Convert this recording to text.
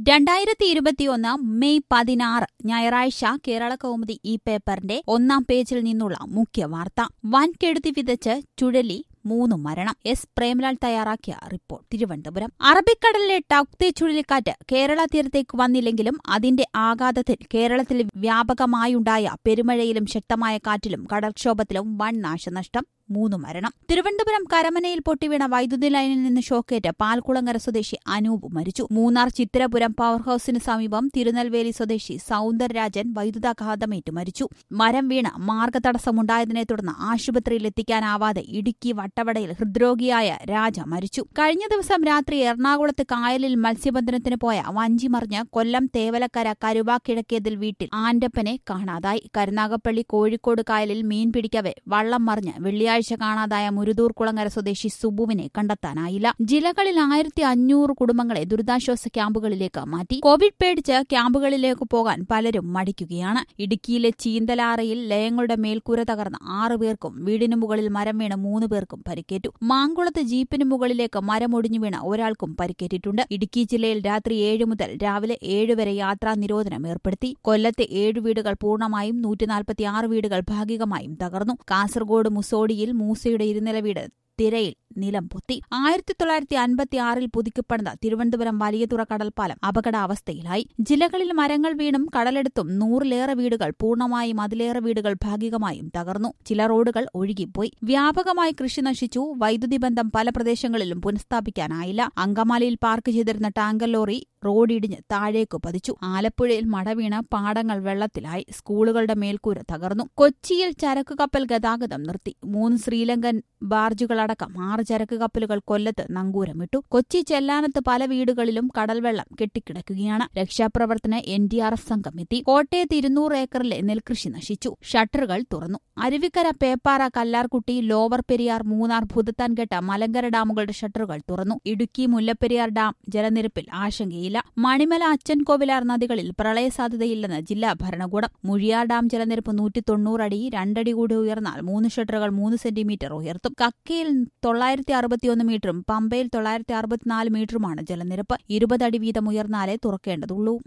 രണ്ടായിരത്തി ഇരുപത്തിയൊന്ന് മെയ് പതിനാറ് ഞായറാഴ്ച കേരള കൗമുദി ഈ പേപ്പറിന്റെ ഒന്നാം പേജിൽ നിന്നുള്ള മുഖ്യ വാർത്ത വൻകെടുതി വിതച്ച് ചുഴലി മൂന്ന് മരണം എസ് പ്രേംലാൽ തയ്യാറാക്കിയ റിപ്പോർട്ട് തിരുവനന്തപുരം അറബിക്കടലിലെ ടൌക്തെ ചുഴലിക്കാറ്റ് കേരള തീരത്തേക്ക് വന്നില്ലെങ്കിലും അതിന്റെ ആഘാതത്തിൽ കേരളത്തിൽ വ്യാപകമായുണ്ടായ പെരുമഴയിലും ശക്തമായ കാറ്റിലും കടൽക്ഷോഭത്തിലും വൻ നാശനഷ്ടം മൂന്ന് മരണം തിരുവനന്തപുരം കരമനയിൽ പൊട്ടിവീണ വൈദ്യുതി ലൈനിൽ നിന്ന് ഷോക്കേറ്റ് പാൽക്കുളങ്ങര സ്വദേശി അനൂപ് മരിച്ചു മൂന്നാർ ചിത്തിരപുരം പവർ ഹൌസിന് സമീപം തിരുനെൽവേലി സ്വദേശി സൌന്ദരരാജൻ വൈദ്യുതാഘാതമേറ്റ് മരിച്ചു മരം വീണ് മാർഗതടസ്സമുണ്ടായതിനെ തുടർന്ന് ആശുപത്രിയിൽ എത്തിക്കാനാവാതെ ഇടുക്കി വട്ടവടയിൽ ഹൃദ്രോഗിയായ രാജ മരിച്ചു കഴിഞ്ഞ ദിവസം രാത്രി എറണാകുളത്ത് കായലിൽ മത്സ്യബന്ധനത്തിന് പോയ വഞ്ചി മറിഞ്ഞ് കൊല്ലം തേവലക്കര കരുവാക്കിഴക്കേതിൽ വീട്ടിൽ ആന്റപ്പനെ കാണാതായി കരുനാഗപ്പള്ളി കോഴിക്കോട് കായലിൽ മീൻ പിടിക്കവെ വള്ളം മറിഞ്ഞ് വെള്ളിയാഴ്ച കാണാതായ മുരുതൂർ കുളങ്ങര സ്വദേശി സുബുവിനെ കണ്ടെത്താനായില്ല ജില്ലകളിൽ ആയിരത്തി അഞ്ഞൂറ് കുടുംബങ്ങളെ ദുരിതാശ്വാസ ക്യാമ്പുകളിലേക്ക് മാറ്റി കോവിഡ് പേടിച്ച് ക്യാമ്പുകളിലേക്ക് പോകാൻ പലരും മടിക്കുകയാണ് ഇടുക്കിയിലെ ചീന്തലാറയിൽ ലയങ്ങളുടെ മേൽക്കൂര തകർന്ന ആറു പേർക്കും വീടിന് മുകളിൽ മരം വീണ് മൂന്ന് പേർക്കും പരിക്കേറ്റു മാങ്കുളത്ത് ജീപ്പിന് മുകളിലേക്ക് മരമൊടിഞ്ഞു വീണ ഒരാൾക്കും പരിക്കേറ്റിട്ടുണ്ട് ഇടുക്കി ജില്ലയിൽ രാത്രി ഏഴ് മുതൽ രാവിലെ ഏഴ് വരെ യാത്രാ നിരോധനം ഏർപ്പെടുത്തി കൊല്ലത്തെ ഏഴ് വീടുകൾ പൂർണ്ണമായും നൂറ്റിനാൽപ്പത്തിയാറ് വീടുകൾ ഭാഗികമായും തകർന്നു കാസർഗോഡ് മുസോഡിയിൽ മൂസയുടെ ഇരുനില വീട് തിരയിൽ നിലം പൊത്തി ആയിരത്തി തൊള്ളായിരത്തി അൻപത്തി ആറിൽ പുതുക്കിപ്പണിത തിരുവനന്തപുരം വലിയതുറ കടൽപ്പാലം അപകടാവസ്ഥയിലായി ജില്ലകളിൽ മരങ്ങൾ വീണും കടലെടുത്തും നൂറിലേറെ വീടുകൾ പൂർണ്ണമായും അതിലേറെ വീടുകൾ ഭാഗികമായും തകർന്നു ചില റോഡുകൾ ഒഴുകിപ്പോയി വ്യാപകമായി കൃഷി നശിച്ചു വൈദ്യുതി ബന്ധം പല പ്രദേശങ്ങളിലും പുനഃസ്ഥാപിക്കാനായില്ല അങ്കമാലിയിൽ പാർക്ക് ചെയ്തിരുന്ന ടാങ്കർ ലോറി റോഡിടിഞ്ഞ് താഴേക്ക് പതിച്ചു ആലപ്പുഴയിൽ മട വീണ് പാടങ്ങൾ വെള്ളത്തിലായി സ്കൂളുകളുടെ മേൽക്കൂര തകർന്നു കൊച്ചിയിൽ ചരക്ക് കപ്പൽ ഗതാഗതം നിർത്തി മൂന്ന് ശ്രീലങ്കൻ ബാർജുകളടക്കം ആറ് ചരക്ക് കപ്പലുകൾ കൊല്ലത്ത് നങ്കൂരമിട്ടു കൊച്ചി ചെല്ലാനത്ത് പല വീടുകളിലും കടൽവെള്ളം കെട്ടിക്കിടക്കുകയാണ് രക്ഷാപ്രവർത്തന എൻ ഡി ആർ എഫ് സംഘം എത്തി കോട്ടയത്ത് ഇരുന്നൂറ് ഏക്കറിലെ നെൽകൃഷി നശിച്ചു ഷട്ടറുകൾ തുറന്നു അരുവിക്കര പേപ്പാറ കല്ലാർകുട്ടി ലോവർ പെരിയാർ മൂന്നാർ ഭൂതത്താൻകെട്ട മലങ്കര ഡാമുകളുടെ ഷട്ടറുകൾ തുറന്നു ഇടുക്കി മുല്ലപ്പെരിയാർ ഡാം ജലനിരപ്പിൽ ആശങ്കയില്ല മണിമല അച്ചൻകോവിലാർ നദികളിൽ പ്രളയ സാധ്യതയില്ലെന്ന് ജില്ലാ ഭരണകൂടം മുഴിയാർ ഡാം ജലനിരപ്പ് നൂറ്റി തൊണ്ണൂറ് അടി രണ്ടടി കൂടി ഉയർന്നാൽ മൂന്ന് ഷട്ടറുകൾ മൂന്ന് സെന്റിമീറ്റർ ഉയർത്തും കക്കയിൽ തൊള്ളായിരത്തി അറുപത്തിയൊന്ന് മീറ്ററും പമ്പയിൽ തൊള്ളായിരത്തി അറുപത്തിനാല് മീറ്ററുമാണ് ജലനിരപ്പ് ഇരുപത് അടി വീതം ഉയർന്നാലേ തുറക്കേണ്ടതുള്ളൂ